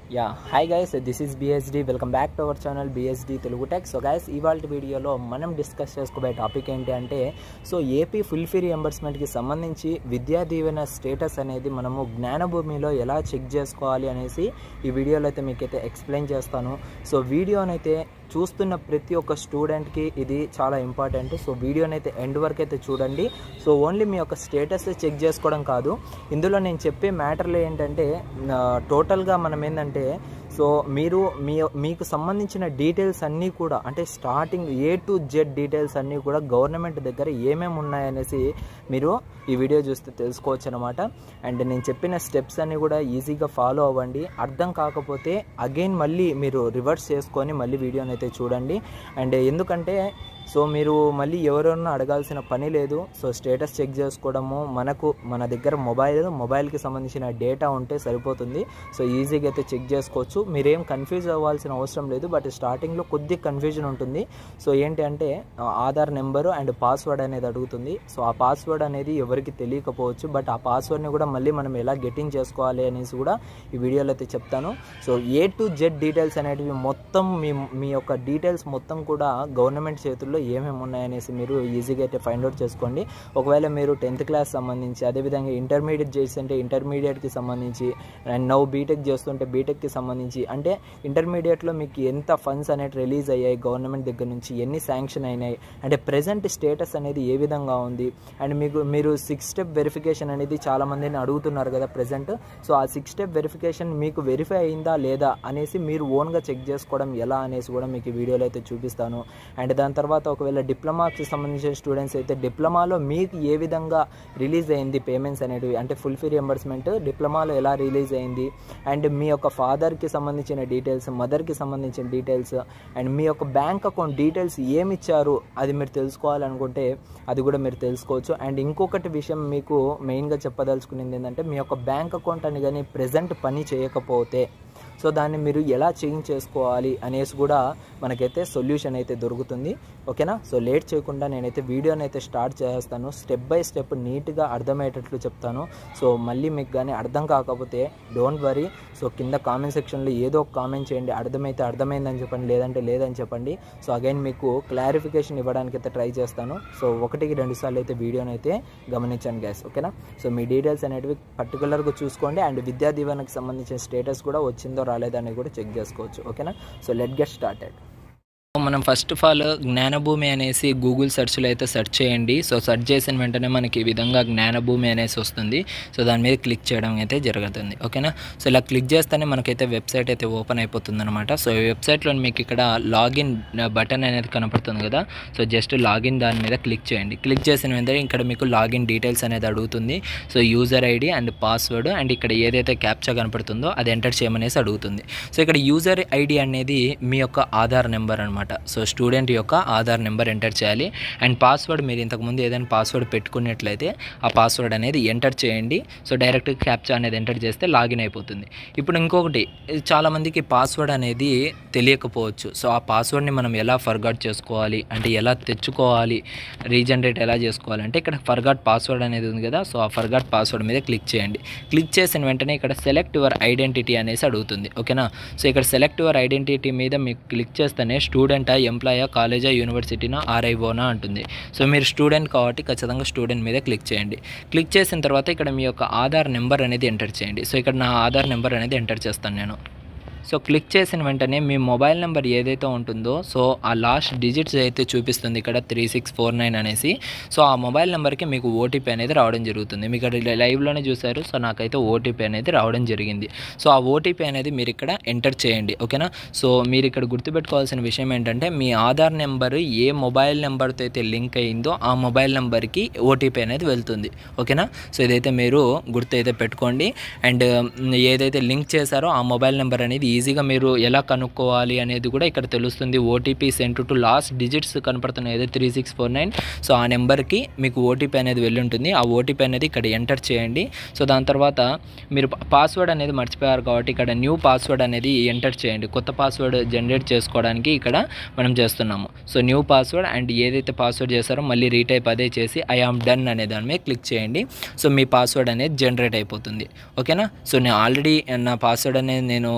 yeah hi guys this is BSD welcome back to our channel BSD Telugu tech so guys ఇవాళ వీడియోలో మనం discuss చేసుకోబోయే topic ఏంటి అంటే సో ఏపీ ఫుల్ ఫీ రియంబర్స్మెంట్కి సంబంధించి విద్యా దీవెన స్టేటస్ అనేది మనము జ్ఞానభూమిలో ఎలా చెక్ చేసుకోవాలి అనేసి ఈ వీడియోలో అయితే మీకైతే ఎక్స్ప్లెయిన్ చేస్తాను సో వీడియోనైతే చూస్తున్న ప్రతి ఒక్క స్టూడెంట్కి ఇది చాలా ఇంపార్టెంట్ సో వీడియోనైతే ఎండ్ వరకు అయితే చూడండి సో ఓన్లీ మీ యొక్క స్టేటస్ చెక్ చేసుకోవడం కాదు ఇందులో నేను చెప్పే మ్యాటర్లు ఏంటంటే టోటల్గా మనం ఏంటంటే సో మీరు మీ మీకు సంబంధించిన డీటెయిల్స్ అన్నీ కూడా అంటే starting A to Z details అన్నీ కూడా గవర్నమెంట్ దగ్గర ఏమేమి ఉన్నాయనేసి మీరు ఈ వీడియో చూస్తే తెలుసుకోవచ్చు అనమాట అండ్ నేను చెప్పిన స్టెప్స్ అన్నీ కూడా ఈజీగా ఫాలో అవ్వండి అర్థం కాకపోతే అగైన్ మళ్ళీ మీరు రివర్స్ చేసుకొని మళ్ళీ వీడియోని అయితే చూడండి అండ్ ఎందుకంటే సో మీరు మళ్ళీ ఎవరైనా అడగాల్సిన పని లేదు సో స్టేటస్ చెక్ చేసుకోవడము మనకు మన దగ్గర మొబైల్ మొబైల్కి సంబంధించిన డేటా ఉంటే సరిపోతుంది సో ఈజీగా అయితే చెక్ చేసుకోవచ్చు మీరేం కన్ఫ్యూజ్ అవ్వాల్సిన అవసరం లేదు బట్ స్టార్టింగ్లో కొద్ది కన్ఫ్యూజన్ ఉంటుంది సో ఏంటి అంటే ఆధార్ నెంబరు అండ్ పాస్వర్డ్ అనేది అడుగుతుంది సో ఆ పాస్వర్డ్ అనేది ఎవరికి తెలియకపోవచ్చు బట్ ఆ పాస్వర్డ్ని కూడా మళ్ళీ మనం ఎలా గెటింగ్ చేసుకోవాలి అనేసి కూడా ఈ వీడియోలో అయితే చెప్తాను so A to Z details అనేటివి మొత్తం మీ మీ యొక్క డీటెయిల్స్ మొత్తం కూడా గవర్నమెంట్ చేతుల్లో ఏమేమి ఉన్నాయనేసి మీరు ఈజీగా అయితే ఫైండ్ అవుట్ చేసుకోండి ఒకవేళ మీరు టెన్త్ క్లాస్ సంబంధించి అదేవిధంగా ఇంటర్మీడియట్ చేస్తుంటే ఇంటర్మీడియట్కి సంబంధించి అండ్ నవ్వు బీటెక్ చేస్తుంటే బీటెక్కి సంబంధించి అంటే ఇంటర్మీడియట్లో మీకు ఎంత ఫండ్స్ అనేవి రిలీజ్ అయ్యాయి గవర్నమెంట్ దగ్గర నుంచి ఎన్ని శాంక్షన్ అయినాయి అంటే ప్రజెంట్ స్టేటస్ అనేది ఏ విధంగా ఉంది అండ్ మీకు మీరు సిక్స్ స్టెప్ వెరిఫికేషన్ అనేది చాలామందిని అడుగుతున్నారు కదా ప్రజెంట్ సో ఆ సిక్స్ స్టెప్ వెరిఫికేషన్ మీకు వెరిఫై అయిందా లేదా అనేసి మీరు ఓన్గా చెక్ చేసుకోవడం ఎలా అనేసి కూడా మీకు ఈ వీడియోలో అయితే చూపిస్తాను అండ్ దాని తర్వాత ఒకవేళ డిప్లొమాకి సంబంధించిన స్టూడెంట్స్ అయితే డిప్లొమాలో మీకు ఏ విధంగా రిలీజ్ అయింది పేమెంట్స్ అనేటివి అంటే ఫుల్ ఫీ రియంబర్స్మెంట్ డిప్లొమాలో ఎలా రిలీజ్ అయింది అండ్ మీ యొక్క ఫాదర్కి సంబంధించిన డీటెయిల్స్ మదర్కి సంబంధించిన డీటెయిల్స్ అండ్ మీ యొక్క బ్యాంక్ అకౌంట్ డీటెయిల్స్ ఏమి ఇచ్చారు అది మీరు తెలుసుకోవాలనుకుంటే అది కూడా మీరు తెలుసుకోవచ్చు అండ్ ఇంకొకటి విషయం మీకు మెయిన్గా చెప్పదలుచుకునేది ఏంటంటే మీ యొక్క బ్యాంక్ అకౌంట్ అని కానీ ప్రజెంట్ పని చేయకపోతే సో దాన్ని మీరు ఎలా చేంజ్ చేసుకోవాలి అనేసి కూడా మనకైతే సొల్యూషన్ అయితే దొరుకుతుంది ఓకేనా సో లేట్ చేయకుండా నేనైతే వీడియోని అయితే స్టార్ట్ చేస్తాను స్టెప్ బై స్టెప్ నీట్గా అర్థమయ్యేటట్లు చెప్తాను సో మళ్ళీ మీకు కానీ అర్థం కాకపోతే డోంట్ వరీ సో కింద కామెంట్ సెక్షన్లో ఏదో ఒక కామెంట్ చేయండి అర్థమైతే అర్థమైందని చెప్పండి లేదంటే లేదని చెప్పండి సో అగైన్ మీకు క్లారిఫికేషన్ ఇవ్వడానికి అయితే ట్రై చేస్తాను సో ఒకటికి రెండు సార్లు అయితే వీడియోని అయితే గమనించాను గ్యాస్ ఓకేనా సో మీ డీటెయిల్స్ అనేటివి పర్టికులర్గా చూసుకోండి అండ్ విద్యా దీవెనకి సంబంధించిన స్టేటస్ కూడా వచ్చిందో రాలేదని కూడా చెక్ చేసుకోవచ్చు ఓకేనా సో లెట్ గెట్ స్టార్టెడ్ మనం ఫస్ట్ ఆఫ్ ఆల్ జ్ఞానభూమి అనేసి గూగుల్ సెర్చ్లో అయితే సెర్చ్ చేయండి సో సెర్చ్ చేసిన వెంటనే మనకి ఈ విధంగా జ్ఞానభూమి అనేసి వస్తుంది సో దాని మీద క్లిక్ చేయడం అయితే జరుగుతుంది ఓకేనా సో ఇలా క్లిక్ చేస్తేనే మనకైతే వెబ్సైట్ అయితే ఓపెన్ అయిపోతుంది అనమాట సో ఈ వెబ్సైట్లో మీకు ఇక్కడ లాగిన్ బటన్ అనేది కనపడుతుంది కదా సో జస్ట్ లాగిన్ దాని మీద క్లిక్ చేయండి క్లిక్ చేసిన వెంటనే ఇక్కడ మీకు లాగిన్ డీటెయిల్స్ అనేది అడుగుతుంది so user ID and password and ఇక్కడ ఏదైతే క్యాప్చా కనపడుతుందో అది ఎంటర్ చేయమనేసి అడుగుతుంది సో ఇక్కడ యూజర్ ఐడి అనేది మీ యొక్క ఆధార్ నెంబర్ అనమాట అనమాట సో స్టూడెంట్ యొక్క ఆధార్ నెంబర్ ఎంటర్ చేయాలి అండ్ పాస్వర్డ్ మీరు ఇంతకుముందు ఏదైనా పాస్వర్డ్ పెట్టుకున్నట్లయితే ఆ పాస్వర్డ్ అనేది ఎంటర్ చేయండి సో డైరెక్ట్ క్యాప్చా అనేది ఎంటర్ చేస్తే లాగిన్ అయిపోతుంది ఇప్పుడు ఇంకొకటి చాలామందికి పాస్వర్డ్ అనేది తెలియకపోవచ్చు సో ఆ పాస్వర్డ్ని మనం ఎలా ఫర్గాట్ చేసుకోవాలి అంటే ఎలా తెచ్చుకోవాలి రీజనరేట్ ఎలా చేసుకోవాలి అంటే ఇక్కడ ఫర్గాట్ పాస్వర్డ్ అనేది ఉంది కదా సో ఆ ఫర్గాట్ పాస్వర్డ్ మీద క్లిక్ చేయండి క్లిక్ చేసిన వెంటనే ఇక్కడ సెలెక్ట్ యువర్ ఐడెంటిటీ అనేసి అడుగుతుంది ఓకేనా సో ఇక్కడ సెలెక్ట్ యువర్ ఐడెంటిటీ మీద మీకు క్లిక్ చేస్తేనే స్టూడెంట్ స్టూడెంటా ఎంప్లాయా కాలేజా యూనివర్సిటీనా ఆర్ఐఓనా అంటుంది సో మీరు స్టూడెంట్ కాబట్టి ఖచ్చితంగా స్టూడెంట్ మీద క్లిక్ చేయండి క్లిక్ చేసిన తర్వాత ఇక్కడ మీ యొక్క ఆధార్ నెంబర్ అనేది ఎంటర్ చేయండి సో ఇక్కడ నా ఆధార్ నెంబర్ అనేది ఎంటర్ చేస్తాను నేను సో క్లిక్ చేసిన వెంటనే మీ మొబైల్ నెంబర్ ఏదైతే ఉంటుందో సో ఆ లాస్ట్ డిజిట్స్ అయితే చూపిస్తుంది ఇక్కడ త్రీ సిక్స్ ఫోర్ నైన్ అనేసి సో ఆ మొబైల్ నెంబర్కి మీకు ఓటీపీ అనేది రావడం జరుగుతుంది మీకు ఇక్కడ లైవ్లోనే చూసారు సో నాకైతే ఓటీపీ అనేది రావడం జరిగింది సో ఆ ఓటీపీ అనేది మీరు ఇక్కడ ఎంటర్ చేయండి ఓకేనా సో మీరు ఇక్కడ గుర్తుపెట్టుకోవాల్సిన విషయం ఏంటంటే మీ ఆధార్ నెంబర్ ఏ మొబైల్ నెంబర్తో అయితే లింక్ అయిందో ఆ మొబైల్ నెంబర్కి ఓటీపీ అనేది వెళ్తుంది ఓకేనా సో ఇదైతే మీరు గుర్తు అయితే పెట్టుకోండి అండ్ ఏదైతే లింక్ చేశారో ఆ మొబైల్ నెంబర్ అనేది ఈజీగా మీరు ఎలా కనుక్కోవాలి అనేది కూడా ఇక్కడ తెలుస్తుంది OTP sent to last digits కనపడుతున్నాయి ఏదో three six four nine so ఆ నెంబర్కి మీకు ఓటీపీ అనేది వెళ్ళి ఉంటుంది ఆ ఓటీపీ అనేది ఇక్కడ ఎంటర్ చేయండి సో దాని తర్వాత మీరు పాస్వర్డ్ అనేది మర్చిపోయారు కాబట్టి ఇక్కడ న్యూ పాస్వర్డ్ అనేది ఎంటర్ చేయండి కొత్త పాస్వర్డ్ జనరేట్ చేసుకోవడానికి ఇక్కడ మనం చేస్తున్నాము సో న్యూ పాస్వర్డ్ అండ్ ఏదైతే పాస్వర్డ్ చేశారో మళ్ళీ రీటైప్ అదే చేసి ఐ ఆమ్ డన్ అనే దాని మీద క్లిక్ చేయండి సో మీ పాస్వర్డ్ అనేది జనరేట్ అయిపోతుంది ఓకేనా సో నేను ఆల్రెడీ నా పాస్వర్డ్ అనేది నేను గుర్తు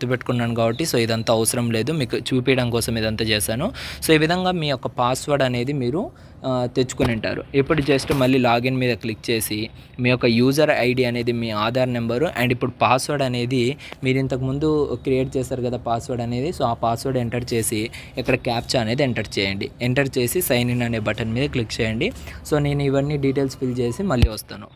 గుర్తుపెట్టుకున్నాను కాబట్టి సో ఇదంతా అవసరం లేదు మీకు చూపించడం కోసం ఇదంతా చేశాను సో ఈ విధంగా మీ యొక్క పాస్వర్డ్ అనేది మీరు ఆ, తెచ్చుకుని ఉంటారు ఇప్పుడు జస్ట్ మళ్ళీ లాగిన్ మీద క్లిక్ చేసి మీ యొక్క యూజర్ ఐడి అనేది మీ ఆధార్ నెంబరు అండ్ ఇప్పుడు పాస్వర్డ్ అనేది మీరు ఇంతకుముందు క్రియేట్ చేశారు కదా పాస్వర్డ్ అనేది సో ఆ పాస్వర్డ్ ఎంటర్ చేసి ఇక్కడ క్యాప్చా అనేది ఎంటర్ చేయండి ఎంటర్ చేసి సైన్ ఇన్ అనే బటన్ మీద క్లిక్ చేయండి సో నేను ఇవన్నీ డీటెయిల్స్ ఫిల్ చేసి మళ్ళీ వస్తాను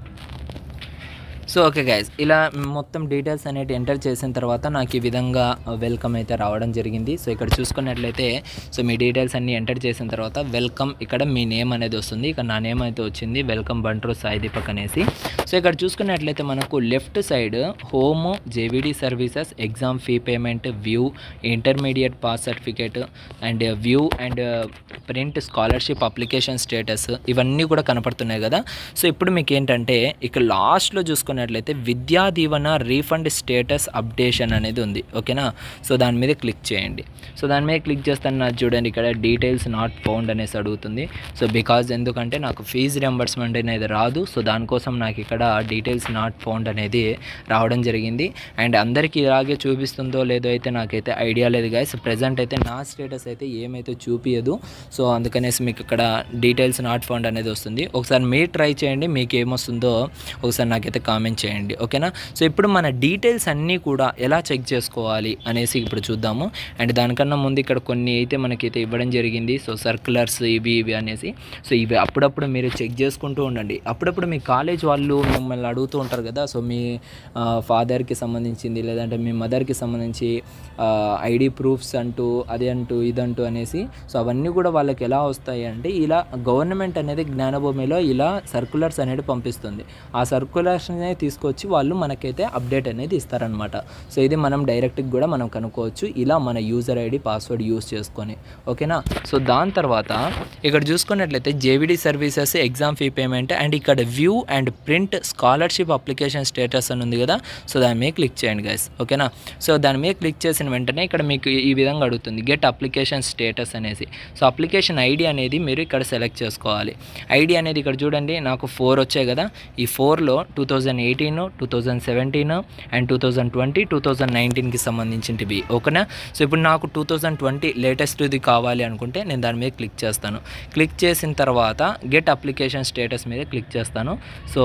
సో ఓకే గైజ్ ఇలా మొత్తం డీటెయిల్స్ అనేవి ఎంటర్ చేసిన తర్వాత నాకు ఈ విధంగా వెల్కమ్ అయితే రావడం జరిగింది సో ఇక్కడ చూసుకున్నట్లయితే సో మీ డీటెయిల్స్ అన్ని ఎంటర్ చేసిన తర్వాత వెల్కమ్ ఇక్కడ మీ నేమ్ అనేది వస్తుంది ఇక్కడ నా నేమ్ అయితే వచ్చింది వెల్కమ్ బంట్రో సాయి దీపక్ అనేసి సో ఇక్కడ చూసుకున్నట్లయితే మనకు left side home JVD services exam fee payment view intermediate pass certificate and view and print scholarship application status ఇవన్నీ కూడా కనపడుతున్నాయి కదా సో ఇప్పుడు మీకు ఏంటంటే ఇక్కడ లాస్ట్లో చూసుకున్నట్లయితే విద్యా దీవెన రీఫండ్ స్టేటస్ అప్డేషన్ అనేది ఉంది ఓకేనా సో దాని మీద క్లిక్ చేయండి సో దాని మీద క్లిక్ చేస్తాను నాకు చూడండి ఇక్కడ డీటెయిల్స్ నాట్ ఫౌండ్ అనేసి అడుగుతుంది సో బికాజ్ ఎందుకంటే నాకు ఫీజు రియంబర్స్మెంట్ అనేది రాదు సో దానికోసం నాకు ఇక్కడ డీటెయిల్స్ నాట్ ఫౌండ్ అనేది రావడం జరిగింది అండ్ అందరికీ ఇలాగే చూపిస్తుందో లేదో అయితే నాకైతే ఐడియా లేదు గాయస్ ప్రజెంట్ అయితే నా స్టేటస్ అయితే ఏమైతే చూపించదు సో అందుకనేసి మీకు ఇక్కడ డీటెయిల్స్ నాట్ ఫౌండ్ అనేది వస్తుంది ఒకసారి మీరు ట్రై చేయండి మీకు ఏమొస్తుందో ఒకసారి నాకైతే కామెంట్ చేయండి ఓకేనా సో ఇప్పుడు మన డీటెయిల్స్ అన్నీ కూడా ఎలా చెక్ చేసుకోవాలి అనేసి ఇప్పుడు చూద్దాము అండ్ దానికన్నా ముందు ఇక్కడ కొన్ని అయితే మనకైతే ఇవ్వడం జరిగింది సో సర్కులర్స్ ఇవి ఇవి అనేసి సో ఇవి అప్పుడప్పుడు మీరు చెక్ చేసుకుంటూ ఉండండి అప్పుడప్పుడు మీ కాలేజ్ వాళ్ళు మిమ్మల్ని అడుగుతూ ఉంటారు కదా సో మీ ఫాదర్కి సంబంధించింది లేదంటే మీ మదర్కి సంబంధించి ఐడి ప్రూఫ్స్ అంటూ అది అంటూ ఇదంటూ అనేసి సో అవన్నీ కూడా వాళ్ళకి ఎలా వస్తాయి అంటే ఇలా గవర్నమెంట్ అనేది జ్ఞానభూమిలో ఇలా సర్కులర్స్ అనేది పంపిస్తుంది ఆ సర్కులర్స్ని తీసుకొచ్చి వాళ్ళు మనకైతే అప్డేట్ అనేది ఇస్తారనమాట సో ఇది మనం డైరెక్ట్గా కూడా మనం కనుక్కోవచ్చు ఇలా మన యూజర్ ఐడి పాస్వర్డ్ యూస్ చేసుకొని ఓకేనా సో దాని తర్వాత ఇక్కడ చూసుకున్నట్లయితే JVD services exam fee payment and ఇక్కడ view and print scholarship application status అని ఉంది కదా సో దాని మీద క్లిక్ చేయండి గైస్ ఓకేనా సో దాని మీద క్లిక్ చేసిన వెంటనే ఇక్కడ మీకు ఈ విధంగా అడుగుతుంది గెట్ అప్లికేషన్ స్టేటస్ అనేసి సో అప్లికేషన్ ఐడి అనేది మీరు ఇక్కడ సెలెక్ట్ చేసుకోవాలి ఐడి అనేది ఇక్కడ చూడండి నాకు ఫోర్ వచ్చాయి కదా ఈ ఫోర్లో two thousand eighteen two thousand seventeen and two thousand twenty two thousand నైన్టీన్కి సంబంధించినవి ఓకేనా సో ఇప్పుడు నాకు టూ థౌజండ్ ట్వంటీ లేటెస్ట్ది కావాలి అనుకుంటే నేను దాని మీద క్లిక్ చేస్తాను క్లిక్ చేసిన తర్వాత గెట్ అప్లికేషన్ స్టేటస్ మీద క్లిక్ చేస్తాను సో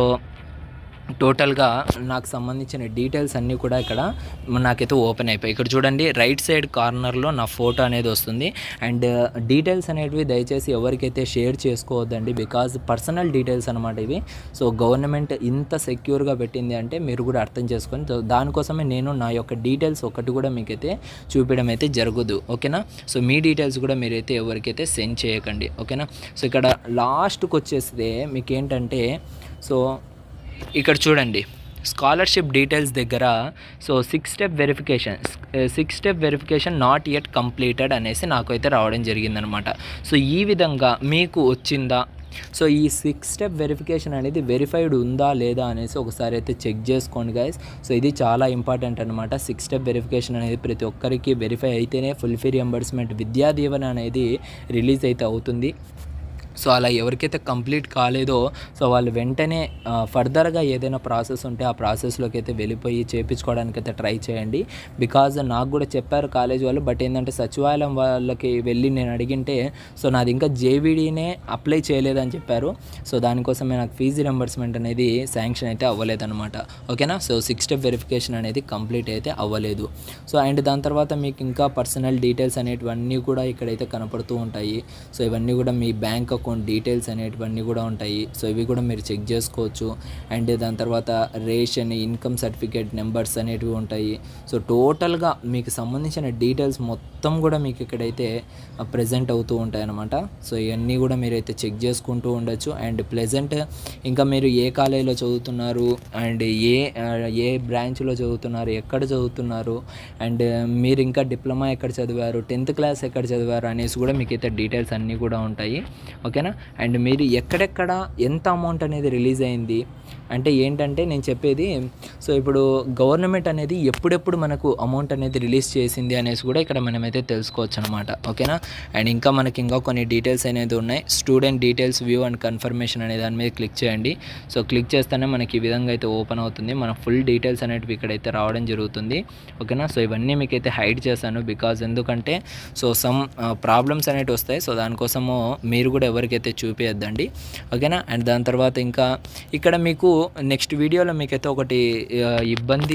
టోటల్గా నాకు సంబంధించిన డీటెయిల్స్ అన్నీ కూడా ఇక్కడ నాకైతే ఓపెన్ అయిపోయాయి ఇక్కడ చూడండి రైట్ సైడ్ కార్నర్లో నా ఫోటో అనేది వస్తుంది అండ్ డీటెయిల్స్ అనేటివి దయచేసి ఎవరికైతే షేర్ చేసుకోవద్దండి బికాజ్ పర్సనల్ డీటెయిల్స్ అనమాట ఇవి సో గవర్నమెంట్ ఇంత సెక్యూర్గా పెట్టింది అంటే మీరు కూడా అర్థం చేసుకొని సో దానికోసమే నేను నా యొక్క డీటెయిల్స్ ఒకటి కూడా మీకైతే చూపించడం అయితే జరగదు ఓకేనా సో మీ డీటెయిల్స్ కూడా మీరైతే ఎవరికైతే సెండ్ చేయకండి ఓకేనా సో ఇక్కడ లాస్ట్కి వచ్చేస్తే మీకు ఏంటంటే సో ఇక్కడ చూడండి స్కాలర్షిప్ డీటెయిల్స్ దగ్గర so six step verification six step verification not yet completed అనేసి నాకు అయితే రావడం జరిగిందనమాట సో ఈ విధంగా మీకు వచ్చిందా సో ఈ సిక్స్ స్టెప్ వెరిఫికేషన్ అనేది వెరిఫైడ్ ఉందా లేదా అనేసి ఒకసారి అయితే చెక్ చేసుకోండి గైస్ సో ఇది చాలా ఇంపార్టెంట్ అనమాట సిక్స్ స్టెప్ వెరిఫికేషన్ అనేది ప్రతి ఒక్కరికి వెరిఫై అయితేనే ఫుల్ ఫీ రియంబర్స్మెంట్ విద్యా దీవెన అనేది రిలీజ్ అయితే అవుతుంది సో అలా ఎవరికైతే కంప్లీట్ కాలేదో సో వాళ్ళు వెంటనే ఆ, ఫర్దర్గా ఏదైనా ప్రాసెస్ ఉంటే ఆ ప్రాసెస్లోకి అయితే వెళ్ళిపోయి చేయించుకోవడానికి అయితే ట్రై చేయండి బికాజ్ నాకు కూడా చెప్పారు కాలేజ్ వాళ్ళు బట్ ఏంటంటే సచివాలయం వాళ్ళకి వెళ్ళి నేను అడిగింటే సో నాది ఇంకా జేవిడీనే అప్లై చేయలేదని చెప్పారు సో దానికోసమే నాకు ఫీజు రింబర్స్మెంట్ అనేది శాంక్షన్ అయితే అవ్వలేదన్నమాట ఓకేనా సో సిక్స్ స్టెప్ వెరిఫికేషన్ అనేది కంప్లీట్ అయితే అవ్వలేదు సో అండ్ దాని తర్వాత మీకు ఇంకా పర్సనల్ డీటెయిల్స్ అనేటివన్నీ కూడా ఇక్కడైతే కనపడుతూ ఉంటాయి సో ఇవన్నీ కూడా మీ బ్యాంక్ అకౌంట్ డీటెయిల్స్ అనేటివన్నీ కూడా ఉంటాయి సో ఇవి కూడా మీరు చెక్ చేసుకోవచ్చు అండ్ దాని తర్వాత రేషన్ ఇన్కమ్ సర్టిఫికేట్ నెంబర్స్ అనేటివి ఉంటాయి సో టోటల్గా మీకు సంబంధించిన డీటెయిల్స్ మొత్తం కూడా మీకు ఇక్కడైతే ప్రజెంట్ అవుతూ ఉంటాయి అన్నమాట సో ఇవన్నీ కూడా మీరైతే చెక్ చేసుకుంటూ ఉండొచ్చు అండ్ ప్లెజెంట్ ఇంకా మీరు ఏ కాలేజీలో చదువుతున్నారు అండ్ ఏ ఆ, ఏ బ్రాంచ్లో చదువుతున్నారు ఎక్కడ చదువుతున్నారు అండ్ మీరు ఇంకా డిప్లొమా ఎక్కడ చదివారు టెన్త్ క్లాస్ ఎక్కడ చదివారు అనేసి కూడా మీకు అయితే డీటెయిల్స్ అన్నీ కూడా ఉంటాయి ఓకేనా ఓకేనా అండ్ మీరు ఎక్కడెక్కడ ఎంత అమౌంట్ అనేది రిలీజ్ అయింది అంటే ఏంటంటే నేను చెప్పేది సో ఇప్పుడు గవర్నమెంట్ అనేది ఎప్పుడెప్పుడు మనకు అమౌంట్ అనేది రిలీజ్ చేసింది అనేసి కూడా ఇక్కడ మనమైతే తెలుసుకోవచ్చు అనమాట ఓకేనా అండ్ ఇంకా మనకి ఇంకా కొన్ని డీటెయిల్స్ అనేది ఉన్నాయి student details view and confirmation అనే దాని మీద క్లిక్ చేయండి సో క్లిక్ చేస్తేనే మనకి ఈ విధంగా అయితే ఓపెన్ అవుతుంది మన ఫుల్ డీటెయిల్స్ అనేటివి ఇక్కడైతే రావడం జరుగుతుంది ఓకేనా సో ఇవన్నీ మీకు అయితే హైడ్ చేశాను బికాజ్ ఎందుకంటే సో సమ్ ప్రాబ్లమ్స్ అనేవి వస్తాయి సో దానికోసము మీరు కూడా ఎవరికైతే చూపించద్దండి ఓకేనా అండ్ దాని తర్వాత ఇంకా ఇక్కడ మీకు నెక్స్ట్ వీడియోలో మీకైతే ఒకటి ఆ, ఇబ్బంది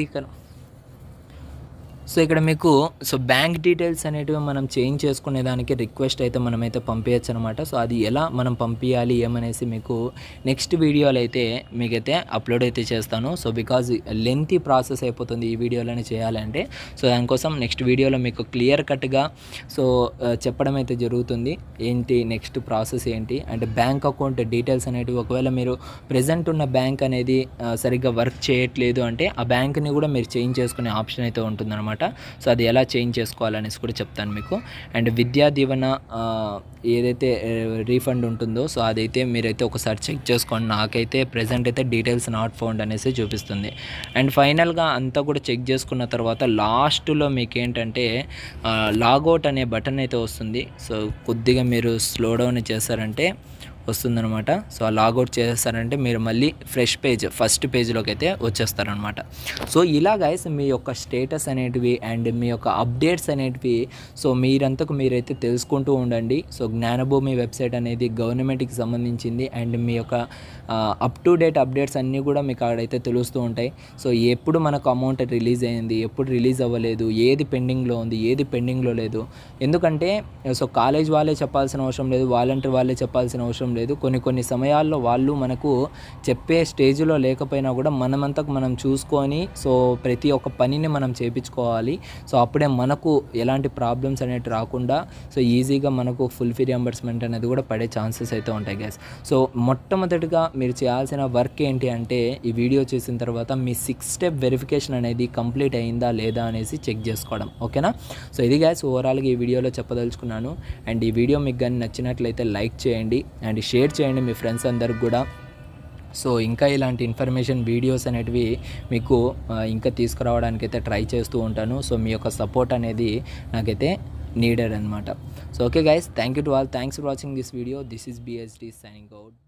సో ఇక్కడ మీకు సో బ్యాంక్ డీటెయిల్స్ అనేటివి మనం చేంజ్ చేసుకునే దానికి రిక్వెస్ట్ అయితే మనమైతే పంపించచ్చు అనమాట సో అది ఎలా మనం పంపించాలి ఏమనేసి మీకు నెక్స్ట్ వీడియోలో అయితే మీకైతే అప్లోడ్ అయితే చేస్తాను సో బికాజ్ లెంతీ ప్రాసెస్ అయిపోతుంది ఈ వీడియోలోనే చేయాలంటే సో దానికోసం నెక్స్ట్ వీడియోలో మీకు క్లియర్ కట్గా సో ఆ, చెప్పడం అయితే జరుగుతుంది ఏంటి నెక్స్ట్ ప్రాసెస్ ఏంటి అంటే బ్యాంక్ అకౌంట్ డీటెయిల్స్ అనేటివి ఒకవేళ మీరు ప్రజెంట్ ఉన్న బ్యాంక్ అనేది ఆ, సరిగ్గా వర్క్ చేయట్లేదు అంటే ఆ బ్యాంక్ని కూడా మీరు చేంజ్ చేసుకునే ఆప్షన్ అయితే ఉంటుందన్నమాట సో అది ఎలా చేంజ్ చేసుకోవాలనేసి కూడా చెప్తాను మీకు అండ్ విద్యా దీవెన ఆ, ఏదైతే రీఫండ్ ఉంటుందో సో అదైతే మీరైతే ఒకసారి చెక్ చేసుకోండి నాకైతే ప్రజెంట్ అయితే డీటెయిల్స్ నాట్ ఫౌండ్ అనేసి చూపిస్తుంది అండ్ ఫైనల్గా అంతా కూడా చెక్ చేసుకున్న తర్వాత లాస్ట్లో మీకు ఏంటంటే లాగౌట్ అనే బటన్ అయితే వస్తుంది సో కొద్దిగా మీరు స్లో డౌన్ చేశారంటే వస్తుందన్నమాట సో ఆ లాగౌట్ చేస్తారంటే మీరు మళ్ళీ ఫ్రెష్ పేజ్ ఫస్ట్ పేజ్లోకి అయితే వచ్చేస్తారనమాట సో ఇలా గైస్ మీ యొక్క స్టేటస్ అనేటివి అండ్ మీ యొక్క అప్డేట్స్ అనేటివి సో మీరంతకు మీరైతే తెలుసుకుంటూ ఉండండి సో జ్ఞానభూమి వెబ్సైట్ అనేది గవర్నమెంట్కి సంబంధించింది అండ్ మీ యొక్క అప్ టు డేట్ అప్డేట్స్ అన్నీ కూడా మీకు అక్కడైతే తెలుస్తూ ఉంటాయి సో ఎప్పుడు మనకు అమౌంట్ రిలీజ్ అయింది ఎప్పుడు రిలీజ్ అవ్వలేదు ఏది పెండింగ్లో ఉంది ఏది పెండింగ్లో లేదు ఎందుకంటే సో కాలేజ్ వాళ్ళే చెప్పాల్సిన అవసరం లేదు వాలంటీర్ వాళ్ళే చెప్పాల్సిన అవసరం లేదు కొన్ని కొన్ని సమయాల్లో వాళ్ళు మనకు చెప్పే స్టేజ్లో లేకపోయినా కూడా మనమంతకు మనం చూసుకొని సో ప్రతి ఒక్క పనిని మనం చేపించుకోవాలి సో అప్పుడే మనకు ఎలాంటి ప్రాబ్లమ్స్ అనేవి రాకుండా సో ఈజీగా మనకు ఫుల్ ఫీ రియంబర్స్మెంట్ అనేది కూడా పడే ఛాన్సెస్ అయితే ఉంటాయి గ్యాస్ సో మొట్టమొదటిగా మీరు చేయాల్సిన వర్క్ ఏంటి అంటే ఈ వీడియో చూసిన తర్వాత మీ సిక్స్ స్టెప్ వెరిఫికేషన్ అనేది కంప్లీట్ అయిందా లేదా అనేసి చెక్ చేసుకోవడం ఓకేనా సో ఇది గ్యాస్ ఓవరాల్గా ఈ వీడియోలో చెప్పదలుచుకున్నాను అండ్ ఈ వీడియో మీకు కానీ నచ్చినట్లయితే లైక్ చేయండి అండ్ షేర్ చేయండి మీ ఫ్రెండ్స్ అందరికి కూడా సో ఇంకా ఇలాంటి ఇన్ఫర్మేషన్ వీడియోస్ అనేటివి మీకు ఆ, ఇంకా తీసుకురావడానికి అయితే ట్రై చేస్తూ ఉంటాను సో మీ యొక్క సపోర్ట్ అనేది నాకైతే నీడెడ్ అనమాట so okay guys thank you to all thanks for watching this video this is BSD signing out